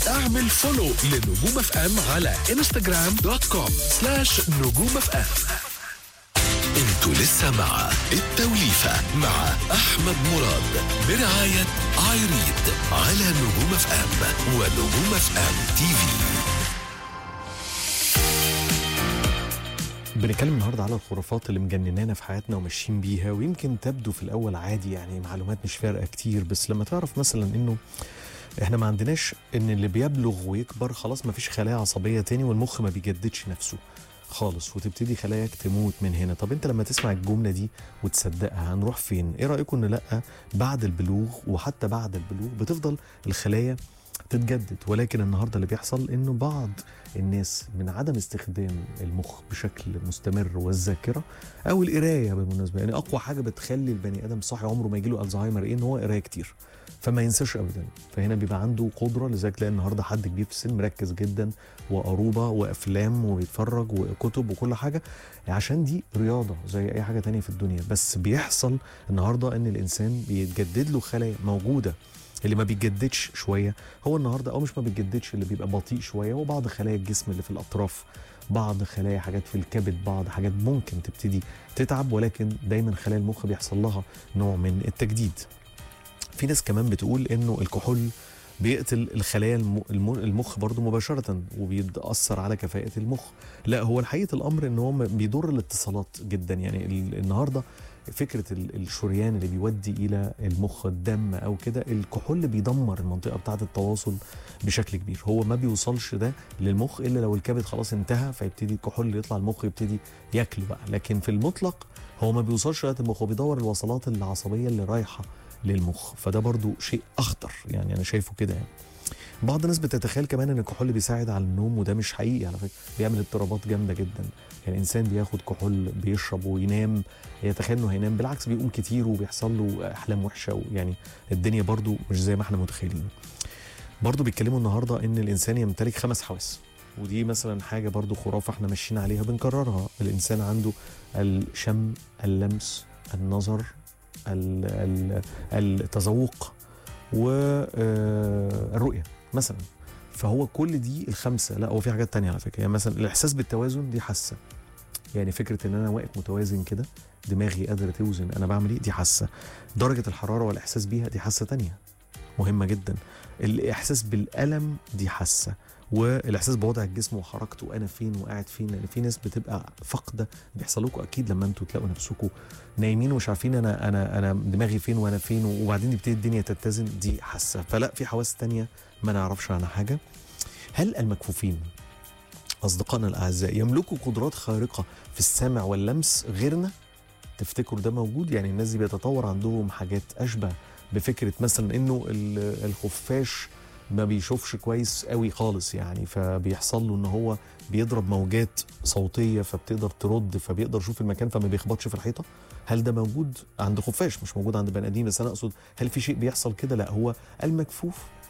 اعمل فولو لنجوم اف ام على انستغرام دوت كوم سلاش نجوم اف ام انتوا لسه مع التوليفة مع احمد مراد برعاية ايريد على نجوم اف ام ونجوم اف ام تي في بنتكلم النهارده على الخرافات اللي مجننانا في حياتنا وماشيين بيها ويمكن تبدو في الاول عادي يعني معلومات مش فارقه كتير بس لما تعرف مثلا انه احنا ما عندناش ان اللي بيبلغ ويكبر خلاص ما فيش خلايا عصبيه تاني والمخ ما بيجددش نفسه خالص وتبتدي خلاياك تموت من هنا طب انت لما تسمع الجمله دي وتصدقها هنروح فين ايه رايكم ان لا بعد البلوغ وحتى بعد البلوغ بتفضل الخلايا تتجدد ولكن النهارده اللي بيحصل انه بعض الناس من عدم استخدام المخ بشكل مستمر والذاكره او القرايه بالمناسبه يعني اقوى حاجه بتخلي البني ادم صاحي عمره ما يجيله الزهايمر ايه ان هو قرايه كتير فما ينساش ابدا فهنا بيبقى عنده قدره لذلك تلاقي النهارده حد كبير في السن مركز جدا وقروبه وافلام وبيتفرج وكتب وكل حاجه عشان دي رياضه زي اي حاجه تانية في الدنيا بس بيحصل النهارده ان الانسان بيتجدد له خلايا موجوده اللي ما بيتجددش شويه هو النهارده او مش ما بيتجددش اللي بيبقى بطيء شويه هو بعض خلايا الجسم اللي في الاطراف بعض خلايا حاجات في الكبد بعض حاجات ممكن تبتدي تتعب ولكن دايما خلايا المخ بيحصل لها نوع من التجديد في ناس كمان بتقول انه الكحول بيقتل الخلايا الم- الم- المخ برضه مباشرة وبيأثر على كفاءة المخ لا هو الحقيقة الأمر إن هو م- بيضر الاتصالات جدا يعني ال- النهاردة فكرة ال- الشريان اللي بيودي إلى المخ الدم أو كده الكحول بيدمر المنطقة بتاعة التواصل بشكل كبير هو ما بيوصلش ده للمخ إلا لو الكبد خلاص انتهى فيبتدي الكحول يطلع المخ يبتدي ياكله بقى لكن في المطلق هو ما بيوصلش لغاية المخ هو بيدور الوصلات العصبية اللي رايحة للمخ فده برضو شيء اخطر يعني انا شايفه كده يعني بعض الناس بتتخيل كمان ان الكحول بيساعد على النوم وده مش حقيقي على فكره بيعمل اضطرابات جامده جدا يعني انسان بياخد كحول بيشرب وينام يتخيل انه هينام بالعكس بيقوم كتير وبيحصل له احلام وحشه يعني الدنيا برضو مش زي ما احنا متخيلين برضو بيتكلموا النهارده ان الانسان يمتلك خمس حواس ودي مثلا حاجه برضو خرافه احنا ماشيين عليها بنكررها الانسان عنده الشم اللمس النظر ال- ال- التذوق والرؤيه مثلا فهو كل دي الخمسه لا هو في حاجات تانية على فكره يعني مثلا الاحساس بالتوازن دي حاسه يعني فكره ان انا واقف متوازن كده دماغي قادره توزن انا بعمل ايه دي حاسه درجه الحراره والاحساس بيها دي حاسه تانية مهمه جدا الاحساس بالالم دي حاسه والاحساس بوضع الجسم وحركته انا فين وقاعد فين لان في ناس بتبقى فاقده بيحصل لكم اكيد لما انتوا تلاقوا نفسكم نايمين ومش عارفين انا انا انا دماغي فين وانا فين وبعدين يبتدي الدنيا تتزن دي حاسه فلا في حواس تانية ما نعرفش عنها حاجه هل المكفوفين اصدقائنا الاعزاء يملكوا قدرات خارقه في السمع واللمس غيرنا تفتكروا ده موجود يعني الناس دي بيتطور عندهم حاجات اشبه بفكره مثلا انه ال- الخفاش ما بيشوفش كويس قوي خالص يعني فبيحصل له ان هو بيضرب موجات صوتيه فبتقدر ترد فبيقدر يشوف المكان فما بيخبطش في الحيطه هل ده موجود عند خفاش مش موجود عند بني ادمين بس انا اقصد هل في شيء بيحصل كده لا هو المكفوف